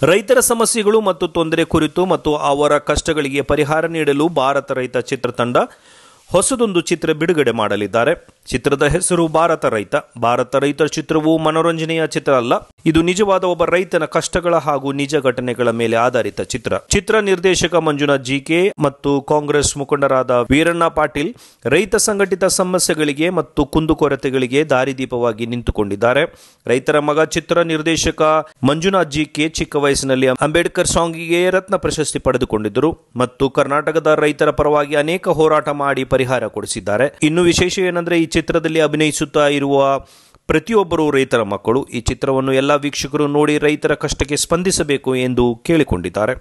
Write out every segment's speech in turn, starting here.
ರೈತರ ಸಮಸ್ಯೆಗಳು ಮತ್ತು ತೊಂದರೆ ಕುರಿತು ಮತ್ತು ಅವರ ಕಷ್ಟಗಳಿಗೆ ಪರಿಹಾರ ನೀಡಲು ಭಾರತ ರೈತ ಚಿತ್ರತಂಡ ಹೊಸದೊಂದು ಚಿತ್ರ ಬಿಡುಗಡೆ ಮಾಡಲಿದ್ದಾರೆ ಚಿತ್ರದ ಹೆಸರು ಭಾರತ ರೈತ ಭಾರತ ರೈತ ಚಿತ್ರವು ಮನೋರಂಜನೆಯ ಚಿತ್ರ ಅಲ್ಲ ಇದು ನಿಜವಾದ ಒಬ್ಬ ರೈತನ ಕಷ್ಟಗಳ ಹಾಗೂ ನಿಜ ಘಟನೆಗಳ ಮೇಲೆ ಆಧಾರಿತ ಚಿತ್ರ ಚಿತ್ರ ನಿರ್ದೇಶಕ ಮಂಜುನಾಥ್ ಜಿಕೆ ಮತ್ತು ಕಾಂಗ್ರೆಸ್ ಮುಖಂಡರಾದ ವೀರಣ್ಣ ಪಾಟೀಲ್ ರೈತ ಸಂಘಟಿತ ಸಮಸ್ಯೆಗಳಿಗೆ ಮತ್ತು ಕುಂದುಕೊರತೆಗಳಿಗೆ ದಾರಿದೀಪವಾಗಿ ನಿಂತುಕೊಂಡಿದ್ದಾರೆ ರೈತರ ಮಗ ಚಿತ್ರ ನಿರ್ದೇಶಕ ಮಂಜುನಾಥ್ ಜಿಕೆ ಚಿಕ್ಕ ವಯಸ್ಸಿನಲ್ಲಿ ಅಂಬೇಡ್ಕರ್ ಸಾಂಗಿಗೆ ರತ್ನ ಪ್ರಶಸ್ತಿ ಪಡೆದುಕೊಂಡಿದ್ದರು ಮತ್ತು ಕರ್ನಾಟಕದ ರೈತರ ಪರವಾಗಿ ಅನೇಕ ಹೋರಾಟ ಮಾಡಿ ಪರಿಹಾರ ಕೊಡಿಸಿದ್ದಾರೆ ಇನ್ನು ವಿಶೇಷ ಏನಂದ್ರೆ ಈ ಚಿತ್ರದಲ್ಲಿ ಅಭಿನಯಿಸುತ್ತಾ ಇರುವ ಪ್ರತಿಯೊಬ್ಬರು ರೈತರ ಮಕ್ಕಳು ಈ ಚಿತ್ರವನ್ನು ಎಲ್ಲ ವೀಕ್ಷಕರು ನೋಡಿ ರೈತರ ಕಷ್ಟಕ್ಕೆ ಸ್ಪಂದಿಸಬೇಕು ಎಂದು ಕೇಳಿಕೊಂಡಿದ್ದಾರೆ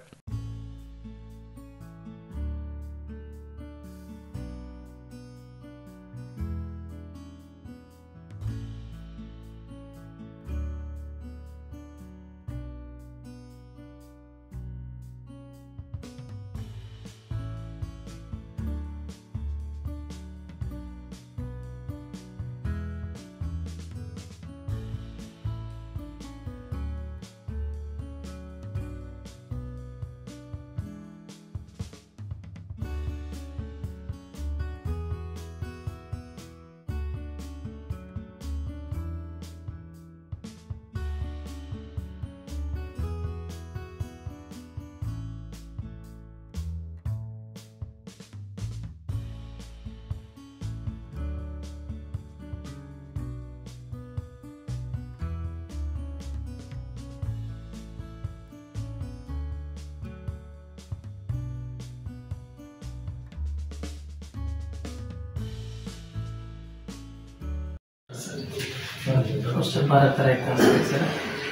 ಫಸ್ಟ್ ಭಾರತ ರೈತ ಅಂತ ಸರ್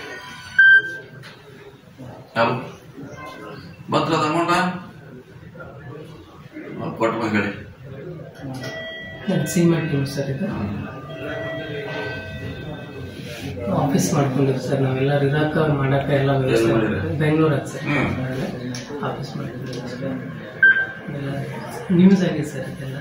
ಯಾರು ಬಂದ್ರದ ಅಮೌಂಟ ಕೊಟ್ಟು ಮಗಳಿ ಸಿಮೆಂಟ್ ಸರ್ ಇದು ಆಫೀಸ್ ಮಾಡ್ಕೊಂಡಿವಿ ಸರ್ ನಾವೆಲ್ಲ ಇರಾಕ ಮಾಡಕ ಎಲ್ಲ ವ್ಯವಸ್ಥೆ ಎಲ್ಲಿ ಮಾಡಿರಿ? ಬೆಂಗಳೂರಾಗ ಸರ್ ಹ್ಮ್. ಆಫೀಸ್ ಮಾಡ್ಕೊಂಡಿವಿ ಸರ್ ಎಲ್ಲ ನ್ಯೂಸ್ ಆಗಿದೆ ಸರ್ ಇದೆಲ್ಲ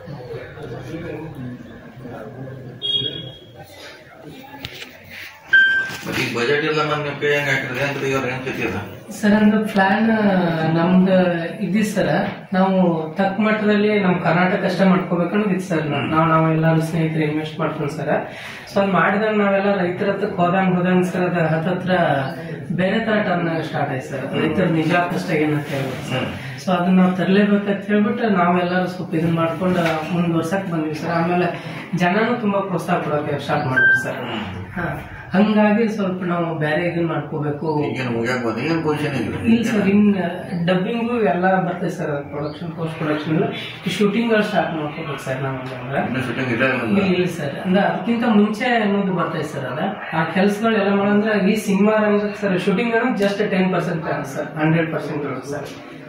ಮತ್ತೆ ಈಗ ಬಜೆಟ್ ಇಲ್ಲ ನಮ್ಮ ಕೈ ಹೆಂಗ್ ಹಾಕಿದ್ರೆ ಅಂತ ಇವ್ರು ಹೆಂಗ್ ಕತಿ ಅದ ಸರ್ ಅಂದ್ರೆ ಪ್ಲಾನ್ ನಮ್ದು ಇದ್ದಿತ್ತು ಸರ್ ನಾವು ತಕ್ಕ ಮಟ್ಟದಲ್ಲಿ ನಮ್ಮ ಕರ್ನಾಟಕ ಅಷ್ಟೇ ಮಾಡ್ಕೋಬೇಕನ್ನೋದಿತ್ತು ಸರ್ ನಾವು ನಾವು ಎಲ್ಲಾರು ಸ್ನೇಹಿತರು ಇನ್ವೆಸ್ಟ್ ಮಾಡ್ಕೊಂಡು ಸರ್ ಸೊ ಅದ್ ಮಾಡಿದಾಗ ನಾವೆಲ್ಲ ರೈತರ ಹತ್ರ ಹೋದಂಗ್ ಹೋದಂಗ್ ಸರ್ ಅದ ಹತ್ತತ್ರ ಬೇರೆ ತರ ಟರ್ನ್ ಸ್ಟಾರ್ಟ್ ಆಯ್ತು ಸರ್ ರೈತರ ನಿಜ ಕಷ್ಟ ಏನಂತ ಹೇಳ್ಬಿಟ್ಟು ಸರ್ ಸೊ ಅದನ್ನ ನಾವು ತರಲೇಬೇಕಂತ ಹೇಳ್ಬಿಟ್ಟು ನಾವೆಲ್ಲರೂ ಸ್ವಲ್ಪ ಇದನ್ನ ಮಾಡ್ಕೊಂಡು ಮುಂದುವರ್ಸಕ್ ಬಂದ್ವಿ ಸರ್ ಆಮೇಲೆ ಜನನು ತುಂಬಾ ಪ್ರೋತ್ಸಾಹ ಕೊಡೋಕೆ ಸ್ಟಾರ್ಟ್ ಮಾಡಿದ್ವಿ ಸರ್ ಹಾ ಹಂಗಾಗಿ ಸ್ವಲ್ಪ ನಾವು ಬೇರೆ ಇದನ್ನ ಮಾಡ್ಕೋಬೇಕು ಈಗೇನು ಮುಗ್ಯಾಕ ಬಂದ ಏನ್ ಪೊಸಿಷನ್ ಇಲ್ಲ ಈಗ ಸರ್ ಇನ್ ಡಬ್ಬಿಂಗು ಎಲ್ಲ ಬರ್ತದೆ sir production post production shooting start ಮಾಡ್ಕೋಬೇಕು ಸರ್ ನಾವು ಅಂದ್ರೆ ಇನ್ನು ಶೂಟಿಂಗ್ ಇಲ್ಲ ಇಲ್ಲ ಇಲ್ಲ ಸರ್ ಅಂದ್ರೆ ಅದಕ್ಕಿಂತ ಮುಂಚೆ ಅನ್ನೋದು ಬರ್ತದೆ ಸರ್ ಅದ ಆ ಕೆಲಸಗಳೆಲ್ಲ ಮಾಡಂದ್ರೆ ಈ ಸಿನಿಮಾ ರಂಗಕ್ಕೆ ಸರ್ ಶೂಟಿಂಗ್ ಅನ್ನೋದು just ten percent sir hundred percent sir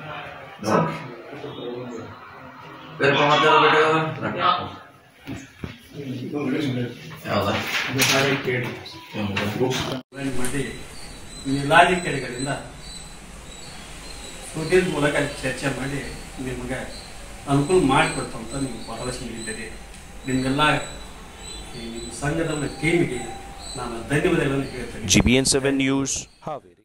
ಬೇರೆ ಮಾತಾಡೋ ಬೇಡ ಯಾವ್ದ ಡಿಸೈನ್ ಮಾಡಿ ಜಿಲ್ಲಾಧಿಕಾರಿಗಳಿಂದ ಸುದೀರ್ ಮೂಲಕ ಚರ್ಚೆ ಮಾಡಿ ನಿಮಗೆ ಅನುಕೂಲ ಮಾಡಿಕೊಡ್ತಂತ ನೀವು ಭರವಸೆ ನೀಡಿದ್ದೀರಿ ನಿಮಗೆಲ್ಲ ಈ ನಿಮ್ಮ ಸಂಘದ ಟೀಮಿಗೆ ನಾನು ಧನ್ಯವಾದಗಳನ್ನು ಹೇಳ್ತೇನೆ ಜಿಬಿಎನ್ ಸೆವೆನ್ ನ್ಯೂಸ್ ಹಾವೇರಿ